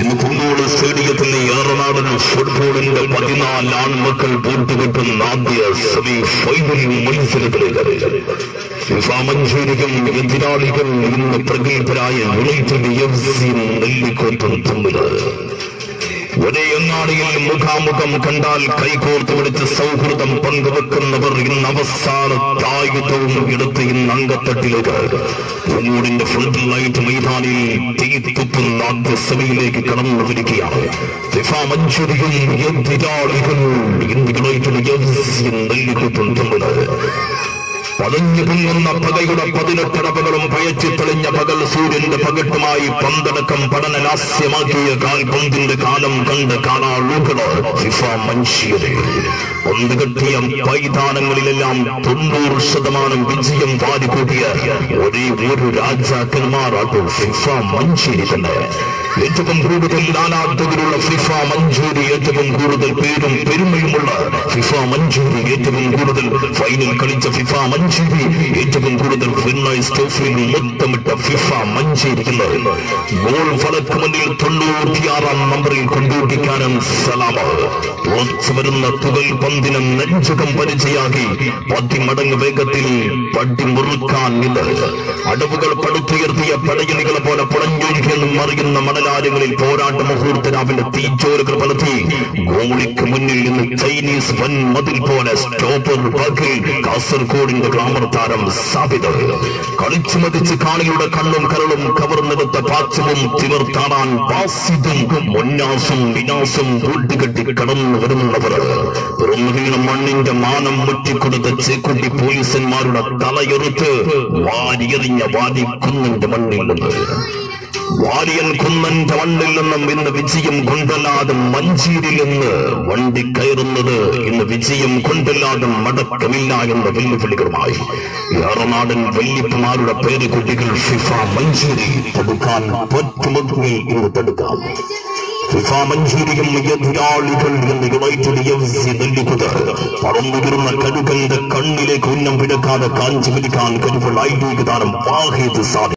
ഇന്ന് കുന്നോട് സ്റ്റേഡിയത്തിൽ ഏറനാടൻ ഫുട്ബോളിന്റെ പതിനാല് ആൺമക്കൾ പൂട്ടുകെട്ടുന്ന ആദ്യ സെമി ഫൈനൽ മത്സരത്തിലേക്ക് ഫിഫ മഞ്ചേരിക്കും എതിരാളികൾ ഇന്ന് പ്രഗത്ഭരായ യുണൈറ്റഡ് എഫ് സി നെല്ലിക്കോട്ടും തമ്മിൽ ഒരേ അങ്ങാടിയിൽ മുഖാമുഖം കണ്ടാൽ കൈകോർത്ത് പിടിച്ച് സൗഹൃദം പങ്കുവെക്കുന്നവർ ഇന്ന് അവസാന തായുധവും എടുത്ത് ഇന്ന് അങ്കത്തട്ടിലേക്ക് പൂങ്ങൂടിന്റെ ഫ്രണ്ട് ലൈറ്റ് മൈതാനിൽ തീത്തുപ്പുന്ന ആദ്യ സെമിയിലേക്ക് കടന്നു വരികയാണ് ഫിഫ മഞ്ചൂരിയും എതിരാളികൾ ഇന്ന് യുണൈറ്റഡ് എഫ് സി നെല്ലിക്കുത്തും തമ്മിൽ പതഞ്ഞു പൊങ്ങുന്ന പകയുടെ പതിനെട്ടടവുകളും പയച്ചു തെളിഞ്ഞ പകൽ സൂര്യന്റെ പകട്ടുമായി പന്തടക്കം പഠനലാസ്യമാക്കിയ കാൽപന്തിന്റെ കാലം കണ്ട് കാണാളുകള് ഫിഫ മനുഷ്യരെ പന്ത് കെട്ടിയ പൈതാനങ്ങളിലെല്ലാം തൊണ്ണൂറ് ശതമാനം വിജയം വാരിക്കൂട്ടിയ ഒരേ ഒരു രാജാക്കന്മാരാകും ഫിഫ മഞ്ചേരി തന്നെ ഏറ്റവും കൂടുതൽ നാനാർത്ഥകരുള്ള ഫിഫ മഞ്ചൂരി ഏറ്റവും കൂടുതൽ പേരും പെരുമയുമുള്ള ഫിഫ മഞ്ചൂരി ഏറ്റവും കൂടുതൽ ഫൈനൽ കളിച്ച ഫിഫ മഞ്ചേരി ഏറ്റവും കൂടുതൽ വിന്നേഴ്സ് ട്രോഫിയിൽ മുത്തമിട്ട ഫിഫ മഞ്ചേരി എന്ന് ഗോൾ ഫലക്ക് മുന്നിൽ തൊണ്ണൂറ്റിയാറാം നമ്പറിൽ കൊണ്ടൂട്ടിക്കാരൻ സലാമ ഉറച്ചു വരുന്ന തുകൽ പന്തിന് നെഞ്ചകം പരിചയാക്കി പതിമടങ്ങ് വേഗത്തിൽ പടി മുറുക്കാൻ ഇത് അടവുകൾ പടുത്തുയർത്തിയ പടയണികളെ പോലെ പുടഞ്ഞൊഴുകിയെന്നും മറിയുന്ന മണലാരങ്ങളിൽ പോരാട്ട മുഹൂർത്ത രാവിലെ തീച്ചോരുകൾ പലത്തി ഗോളിക്ക് മുന്നിൽ നിന്ന് ചൈനീസ് വൻ മതിൽ പോലെ സ്റ്റോപ്പർ ബാക്കിൽ കാസർഗോഡിന്റെ ഗ്ലാമർ താരം സാബിത കളിച്ചു മതിച്ച് കാണികളുടെ കണ്ണും കരളും കവർന്നെടുത്ത പാച്ചവും തിവർത്താടാൻ പാസിതും മൊന്നാസും വിനാസും കൂട്ടുകെട്ടി കടന്നു വരുന്നവർ വീണ മണ്ണിന്റെ മാനം മുറ്റിക്കൊടുത്ത ചേക്കുട്ടി പോലീസന്മാരുടെ തലയെറുത്ത് വാരിയെറിഞ്ഞ വാരി കുന്നിന്റെ മണ്ണിൽ നിന്ന് വാരിയൻ കുന്നന്റെ മണ്ണിൽ നിന്നും ഇന്ന് വിജയം കൊണ്ടല്ലാതെ മഞ്ചീരിൽ നിന്ന് വണ്ടി കയറുന്നത് ഇന്ന് വിജയം കൊണ്ടല്ലാതെ മടക്കമില്ല എന്ന വെല്ലുവിളികളുമായി ഏറനാടൻ വല്യപ്പമാരുടെ പേര് കുട്ടികൾ ഫിഫ മഞ്ചേരി തടുക്കാൻ പറ്റുമെങ്കിൽ ഇന്ന് തടുക്കാം ഫിഫ മഞ്ചേരിയും എതിരാളികൾ എന്ന് യുണൈറ്റഡ് എഫ് സി നെല്ലിക്കുത് പറന്നുകിരുന്ന കരുകന്റെ കണ്ണിലേക്ക് ഉന്നം പിടക്കാതെ കാഞ്ചി പിടിക്കാൻ കരുവുള്ള ഐ ലീഗ് താരം വാഹിദ് സാധി